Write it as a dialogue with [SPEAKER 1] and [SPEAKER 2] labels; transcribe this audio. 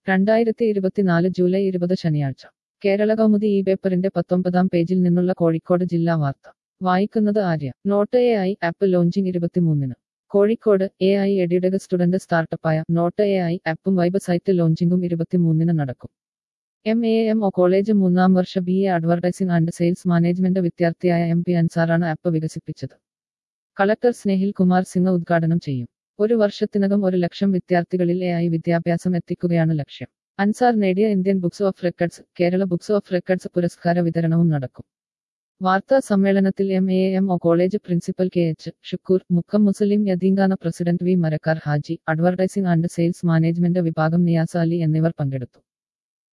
[SPEAKER 1] രണ്ടായിരത്തി ഇരുപത്തിനാല് ജൂലൈ ഇരുപത് ശനിയാഴ്ച കേരള കൗമുദി ഈ പേപ്പറിന്റെ പത്തൊമ്പതാം പേജിൽ നിന്നുള്ള കോഴിക്കോട് ജില്ലാ വാർത്ത വായിക്കുന്നത് Arya Note A I app launching ഇരുപത്തിമൂന്നിന് കോഴിക്കോട് എ ഐ എഡ്യൂഡക സ്റ്റുഡന്റ് സ്റ്റാർട്ടപ്പായ നോട്ട് എ ഐ ആപ്പും വൈബ് സൈറ്റ് ലോഞ്ചിങ്ങും ഇരുപത്തിമൂന്നിന് നടക്കും M A M O college മൂന്നാം വർഷ B A advertising and sales management വിദ്യാർത്ഥിയായ എം പി അൻസാറാണ് ആപ്പ് വികസിപ്പിച്ചത് കളക്ടർ സ്നേഹിൽ കുമാർ സിംഗ് ഉദ്ഘാടനം ചെയ്യും ഒരു വർഷത്തിനകം ഒരു ലക്ഷം വിദ്യാർത്ഥികളിൽ എ ഐ വിദ്യാഭ്യാസം എത്തിക്കുകയാണ് ലക്ഷ്യം അൻസാർ നേടിയ Indian Books of Records Kerala Books of Records പുരസ്കാര വിതരണവും നടക്കും വാർത്താ സമ്മേളനത്തിൽ M A M O college principal K H Shukkur Mukkam Muslim Yatheemkhana president V Marakkar Haji advertising and sales management വിഭാഗം നിയാസ അലി എന്നിവർ പങ്കെടുത്തു